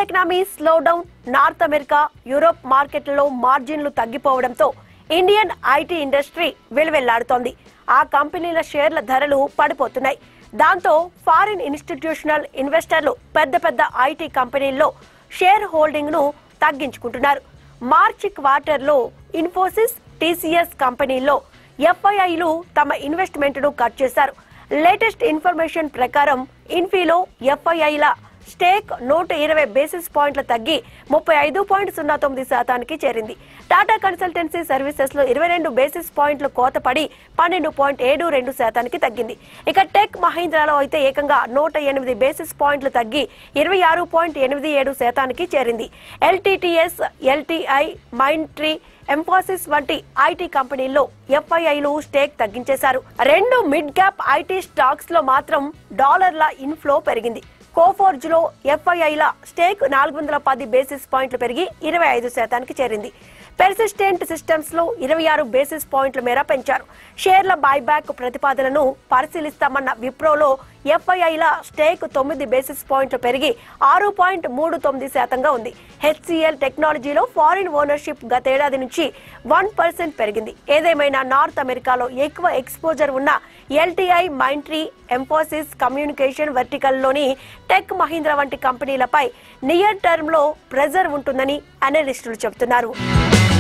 world economy slow down North America Europe మార్కెట్లలో మార్జిన్లు తగ్గిపోవడంతో ఇండియన్ ఐటీ ఇండస్ట్రీ వెలువెల్లాడుతోంది ఆ కంపెనీల షేర్ల ధరలు పడిపోతున్నాయి దాంతో ఫారిన్ ఇన్స్టిట్యూషనల్ ఇన్వెస్టర్లు పెద్ద పెద్ద ఐటీ కంపెనీల్లో షేర్ హోల్డింగ్ ను తగ్గించుకుంటున్నారు మార్చి క్వార్టర్లో ఇన్ఫోసిస్ టీసీఎస్ కంపెనీల్లో ఎఫ్ఐఐలు తమ ఇన్వెస్ట్మెంట్ ను కట్ చేశారు లేటెస్ట్ ఇన్ఫర్మేషన్ ప్రకారం ఇన్ఫీలో ఎఫ్ఐఐల స్టేక్ నూట ఇరవై బేసిస్ పాయింట్ల తగ్గి ముప్పై ఐదు పాయింట్ సున్నా తొమ్మిది శాతానికి చేరింది టాటా కన్సల్టెన్సీ సర్వీసెస్ లో ఇరవై రెండు బేసిస్ పాయింట్లు కోతపడి పన్నెండు పాయింట్ ఏడు రెండు శాతానికి తగ్గింది ఇక టెక్ మహీంద్రాలో అయితే ఏకంగా నూట ఎనిమిది బేసిస్ పాయింట్లు తగ్గి ఇరవై ఆరు పాయింట్ ఎనిమిది ఏడు శాతానికి చేరింది LTTS LTI Mindtree Mphasis వంటి ఐటీ కంపెనీల్లో ఎఫ్ఐఐలు స్టేక్ తగ్గించేశారు రెండు మిడ్ క్యాప్ ఐటీ స్టాక్స్ లో మాత్రం డాలర్ల ఇన్ఫ్లో పెరిగింది కోఫోర్జ్ లో ఎఫ్ఐఐల స్టేక్ నాలుగు వందల పది బేసిస్ పాయింట్లు పెరిగి ఇరవై ఐదు శాతానికి చేరింది పెర్సిస్టెంట్ సిస్టమ్స్ లో ఇరవై ఆరు బేసిస్ పాయింట్ల మేర పెంచారు షేర్ల బైబ్యాక్ ప్రతిపాదనను పరిశీలిస్తామన్న విప్రోలో ఎఫ్ఐఐల స్టేక్ తొమ్మిది బేసిస్ పాయింట్లు పెరిగి ఆరు పాయింట్ మూడు తొమ్మిది శాతంగా ఉంది హెచ్సిఎల్ టెక్నాలజీలో ఫారిన్ ఓనర్షిప్ గతేడాది నుంచి వన్ పర్సెంట్ పెరిగింది ఏదేమైనా నార్త్ అమెరికాలో ఎక్కువ ఎక్స్పోజర్ ఉన్న ఎల్టీఐ మైంట్రీ ఎంఫోసిస్ కమ్యూనికేషన్ వర్టికల్లోని టెక్ మహీంద్రా వంటి కంపెనీలపై నియర్ టర్మ్ లో ప్రెజర్ ఉంటుందని అనలిస్టులు చెబుతున్నారు